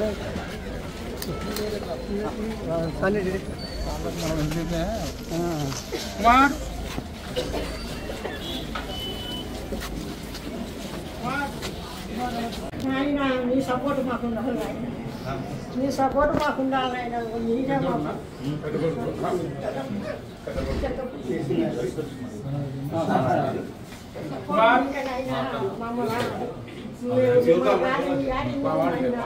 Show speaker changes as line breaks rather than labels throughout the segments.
కుమార్
నాయన నీ సపోర్ట్ మాకు ఉండాలి నాయన నీ సపోర్ట్ మాకు ఉండాలి నాయన నీదే మాకు
కుమార్
ఇంకా నాయన మమ్మల్ని మీరు మా గాడి- మీ గాడి నాయన.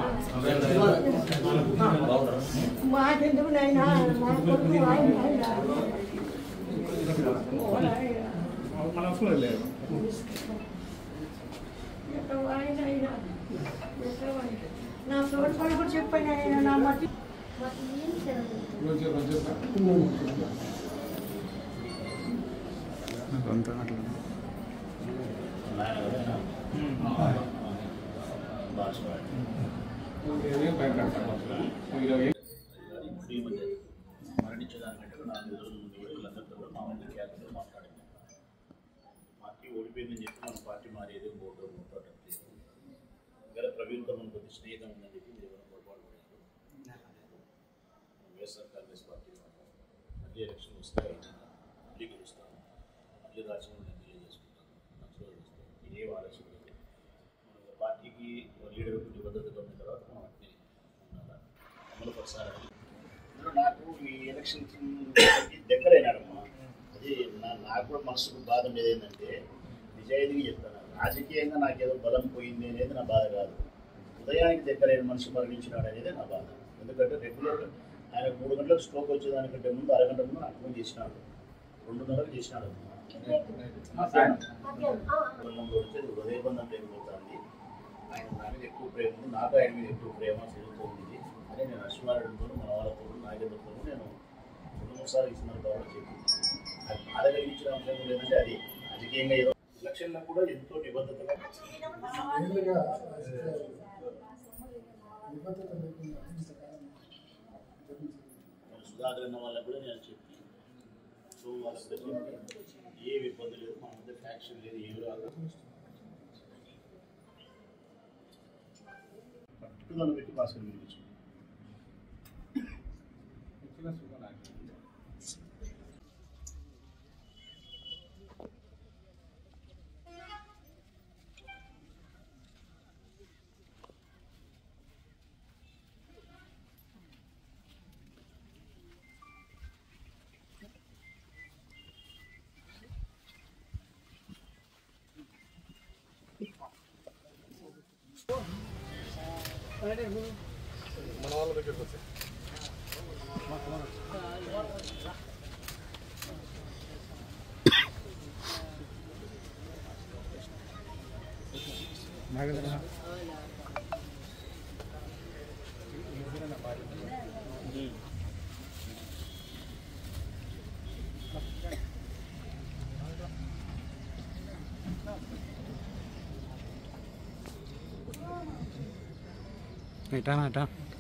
మాకెందుకు నైనా మా కొడుకు ఆయన నాయన. ఓ నాయన.
మన అవసరం లేదు
ఎక్కడ ఆయన ఆయన. ఎక్కడ ఆయన. నా తోడు కొడుకు చెప్పాను ఆయన నా మట్టి
రోజు రోజు ఏం భయపడతాను ఈరోజు
ఈ మధ్య మరణించడానికంటే కూడా నాలుగు రోజుల ముందు వీళ్ళందరితో కూడా మా మధ్య క్యాబినెట్లో మాట్లాడింది పార్టీ ఓడిపోయిందని చెప్పి మన పార్టీ మారేది ఓటు ఓటు ఒకవేళ ప్రవీణ్తో మనకు కొద్ది స్నేహితం ఉందని చెప్పి మీరు ఎవరైనా పొరపాటు పడలేదు వైఎస్ఆర్ కాంగ్రెస్ పార్టీ వాళ్ళు మళ్ళీ ఎలక్షన్ వస్తే మళ్ళీ గెలుస్తాను మళ్ళీ రాజ్యాంగం నేను తెలియజేసుకుంటాను నచ్చుకోవాలి వస్తాను ఏ ఆలోచన లేదు మన పార్టీకి లీడర్ నిబద్ధతగా ఉన్న తర్వాత మనం అట్నే ఉండాలి అమలు పరచాలని నాకు ఈ ఎలక్షన్ దగ్గరైనాడమ్మా అది నా- నాకు కూడా మనసుకు బాధ ఉండేది ఏంటంటే నిజాయితీగా చెప్తాను రాజకీయంగా నాకేదో బలం పోయింది అనేది నా బాధ కాదు ఉదయానికి దగ్గరైన మనిషి మరణించినాడు అనేది నా బాధ ఎందుకంటే రెగ్యులర్ ఆయన మూడు గంటలకు స్ట్రోక్ వచ్చేదానికంటే ముందు అరగంట ముందు నాకు ఫోన్ చేసినాడు రెండున్నరకు చేసినాడు ముందు వచ్చేది హృదయబంధం లేకపోతుంది ఆయన నా మీద ఎక్కువ ప్రేమ ఉంది నాకు ఆయన మీద ఎక్కువ ప్రేమ జరుగుతుంది అని నేను అశ్వారెడ్డితో మన వాళ్ళతో నాగేంద్రతో నేను రెండు మూడు సార్లు ఈ సందర్భంలో చెప్పి అది బాధ కలిగించిన అంశం కూడా ఏంటంటే అది రాజకీయంగా ఏదో ఎలక్షన్లకు కూడా ఎంతో నిబద్ధతగా నేను సుధాకర్ అన్న వాళ్ళకు కూడా నేను చెప్పి సో వాళ్ళకి చెప్పి ఏ ఇబ్బంది లేదు మన మధ్య ఫ్యాక్షన్ లేదు ఏమి రాదు పట్టుదల పెట్టి భాస్కర్ వినిపించు
ఇచ్చిన సుఖం నాకు
ఇటానా ఇటా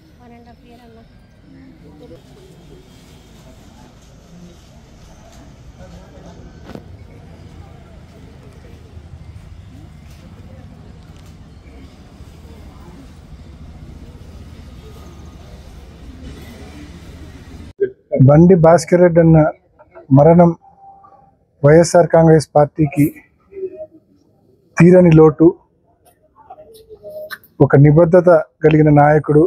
బండి భాస్కర్ రెడ్డి అన్న మరణం వైఎస్ఆర్ కాంగ్రెస్ పార్టీకి తీరని లోటు ఒక నిబద్ధత కలిగిన నాయకుడు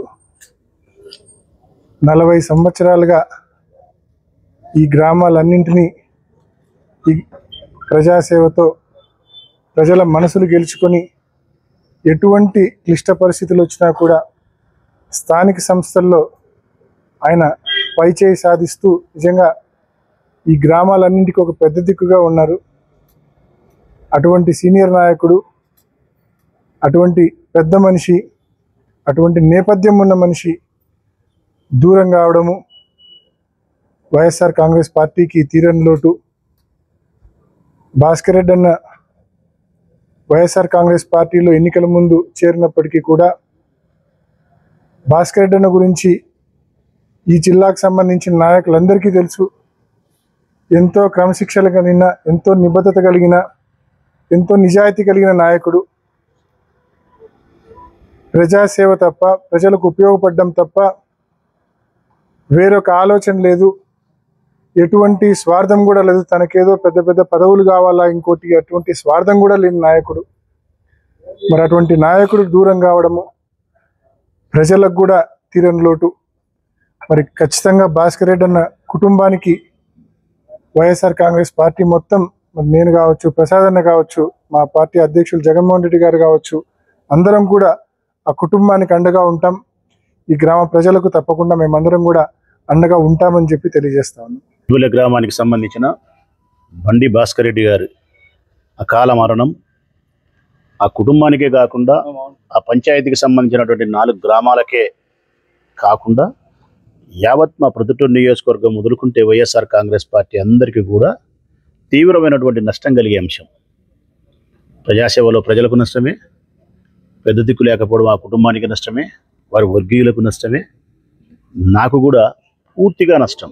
నలభై సంవత్సరాలుగా ఈ గ్రామాలన్నింటినీ ఈ ప్రజాసేవతో ప్రజల మనసులు గెలుచుకొని ఎటువంటి క్లిష్ట పరిస్థితులు వచ్చినా కూడా స్థానిక సంస్థల్లో ఆయన పైచేయి సాధిస్తూ నిజంగా ఈ గ్రామాలన్నింటికి ఒక పెద్ద దిక్కుగా ఉన్నారు అటువంటి సీనియర్ నాయకుడు అటువంటి పెద్ద మనిషి అటువంటి నేపథ్యం ఉన్న మనిషి దూరం కావడము వైఎస్ఆర్ కాంగ్రెస్ పార్టీకి తీరని లోటు భాస్కర్ రెడ్డి అన్న వైఎస్ఆర్ కాంగ్రెస్ పార్టీలో ఎన్నికల ముందు చేరినప్పటికీ కూడా భాస్కర్ రెడ్డి అన్న గురించి ఈ జిల్లాకు సంబంధించిన నాయకులందరికీ తెలుసు ఎంతో క్రమశిక్షణ కలిగిన ఎంతో నిబద్ధత కలిగిన ఎంతో నిజాయితీ కలిగిన నాయకుడు ప్రజాసేవ తప్ప ప్రజలకు ఉపయోగపడడం తప్ప వేరొక ఆలోచన లేదు ఎటువంటి స్వార్థం కూడా లేదు తనకేదో పెద్ద పెద్ద పదవులు కావాలా ఇంకోటి అటువంటి స్వార్థం కూడా లేని నాయకుడు మరి అటువంటి నాయకుడు దూరం కావడము ప్రజలకు కూడా తీరని లోటు మరి ఖచ్చితంగా భాస్కర్ రెడ్డి అన్న కుటుంబానికి వైఎస్ఆర్ కాంగ్రెస్ పార్టీ మొత్తం మరి నేను కావచ్చు ప్రసాద్ అన్న కావచ్చు మా పార్టీ అధ్యక్షులు జగన్మోహన్ రెడ్డి గారు కావచ్చు అందరం కూడా ఆ కుటుంబానికి అండగా ఉంటాం ఈ గ్రామ ప్రజలకు తప్పకుండా మేమందరం కూడా అండగా ఉంటామని చెప్పి తెలియజేస్తా ఉన్నాం
ఇటువల గ్రామానికి సంబంధించిన బండి భాస్కర్ రెడ్డి గారి అకాల మరణం ఆ కుటుంబానికే కాకుండా ఆ పంచాయతీకి సంబంధించినటువంటి నాలుగు గ్రామాలకే కాకుండా యావత్ మా ప్రొద్దుటూరు నియోజకవర్గం మొదలుకుంటే వైఎస్ఆర్ కాంగ్రెస్ పార్టీ అందరికీ కూడా తీవ్రమైనటువంటి నష్టం కలిగే అంశం ప్రజాసేవలో ప్రజలకు నష్టమే పెద్ద దిక్కు లేకపోవడం ఆ కుటుంబానికి నష్టమే వారి వర్గీయులకు నష్టమే నాకు కూడా పూర్తిగా నష్టం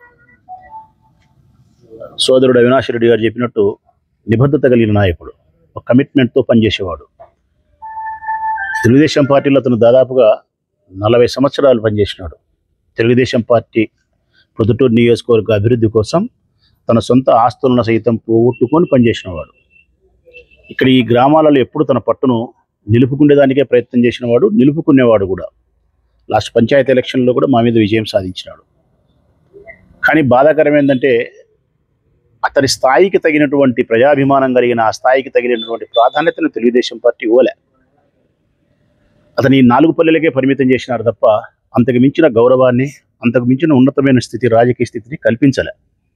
సోదరుడు అవినాష్ రెడ్డి గారు చెప్పినట్టు నిబద్ధత కలిగిన నాయకుడు ఒక కమిట్మెంట్తో పనిచేసేవాడు తెలుగుదేశం పార్టీలో అతను దాదాపుగా నలభై సంవత్సరాలు పనిచేసినాడు తెలుగుదేశం పార్టీ ప్రొద్దుటూరు నియోజకవర్గ అభివృద్ధి కోసం తన సొంత ఆస్తులను సైతం పోగొట్టుకొని పనిచేసినవాడు ఇక్కడ ఈ గ్రామాలలో ఎప్పుడు తన పట్టును నిలుపుకునేదానికే ప్రయత్నం చేసినవాడు నిలుపుకునేవాడు కూడా లాస్ట్ పంచాయతీ ఎలక్షన్లో కూడా మా మీద విజయం సాధించినాడు కానీ బాధాకరం ఏంటంటే అతని స్థాయికి తగినటువంటి ప్రజాభిమానం కలిగిన ఆ స్థాయికి తగినటువంటి ప్రాధాన్యతను తెలుగుదేశం పార్టీ ఇవ్వలే అతని ఈ నాలుగు పల్లెలకే పరిమితం చేసినారు తప్ప అంతకు మించిన గౌరవాన్ని అంతకు మించిన ఉన్నతమైన స్థితి రాజకీయ స్థితిని కల్పించలే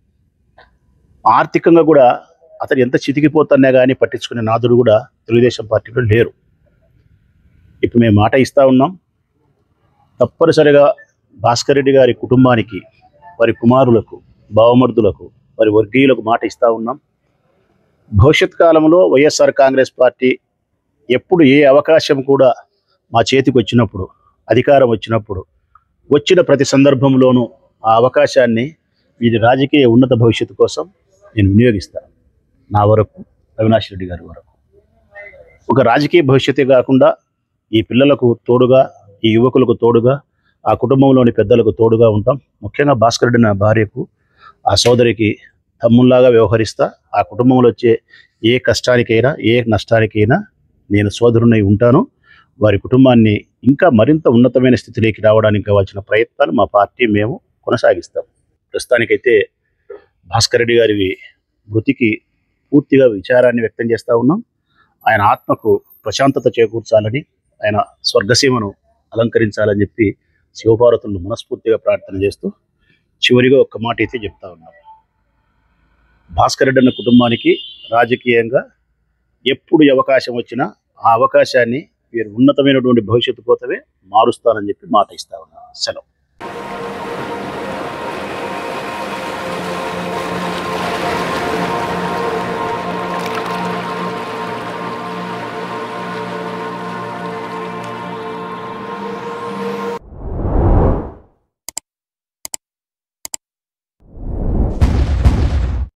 ఆర్థికంగా కూడా అతను ఎంత చితికిపోతున్నా కానీ పట్టించుకునే నాదుడు కూడా తెలుగుదేశం పార్టీలో లేరు ఇప్పుడు మేము మాట ఇస్తా ఉన్నాం తప్పనిసరిగా భాస్కర్ రెడ్డి గారి కుటుంబానికి వారి కుమారులకు బావమర్దులకు వారి వర్గీయులకు మాట ఇస్తా ఉన్నాం భవిష్యత్ కాలంలో వైఎస్ఆర్ కాంగ్రెస్ పార్టీ ఎప్పుడు ఏ అవకాశం కూడా మా చేతికి వచ్చినప్పుడు అధికారం వచ్చినప్పుడు వచ్చిన ప్రతి సందర్భంలోనూ ఆ అవకాశాన్ని వీరి రాజకీయ ఉన్నత భవిష్యత్తు కోసం నేను వినియోగిస్తాను నా వరకు అవినాష్ రెడ్డి గారి వరకు ఒక రాజకీయ భవిష్యత్తే కాకుండా ఈ పిల్లలకు తోడుగా ఈ యువకులకు తోడుగా ఆ కుటుంబంలోని పెద్దలకు తోడుగా ఉంటాం ముఖ్యంగా భాస్కర్ రెడ్డి నా భార్యకు ఆ సోదరికి తమ్ముల్లాగా వ్యవహరిస్తా ఆ కుటుంబంలో వచ్చే ఏ కష్టానికైనా ఏ నష్టానికైనా నేను సోదరునై ఉంటాను వారి కుటుంబాన్ని ఇంకా మరింత ఉన్నతమైన స్థితిలోకి రావడానికి కావాల్సిన ప్రయత్నాలు మా పార్టీ మేము కొనసాగిస్తాం ప్రస్తుతానికైతే భాస్కర్ రెడ్డి గారి మృతికి పూర్తిగా విచారాన్ని వ్యక్తం చేస్తూ ఉన్నాం ఆయన ఆత్మకు ప్రశాంతత చేకూర్చాలని ఆయన స్వర్గసీమను అలంకరించాలని చెప్పి శివపార్వతులను మనస్ఫూర్తిగా ప్రార్థన చేస్తూ చివరిగా ఒక్క మాట అయితే చెప్తా ఉన్నాం భాస్కర్ రెడ్డి అన్న కుటుంబానికి రాజకీయంగా ఎప్పుడు ఈ అవకాశం వచ్చినా ఆ అవకాశాన్ని వీరు ఉన్నతమైనటువంటి భవిష్యత్తు కోసమే మారుస్తానని చెప్పి మాట ఇస్తా ఉన్నాను సెలవు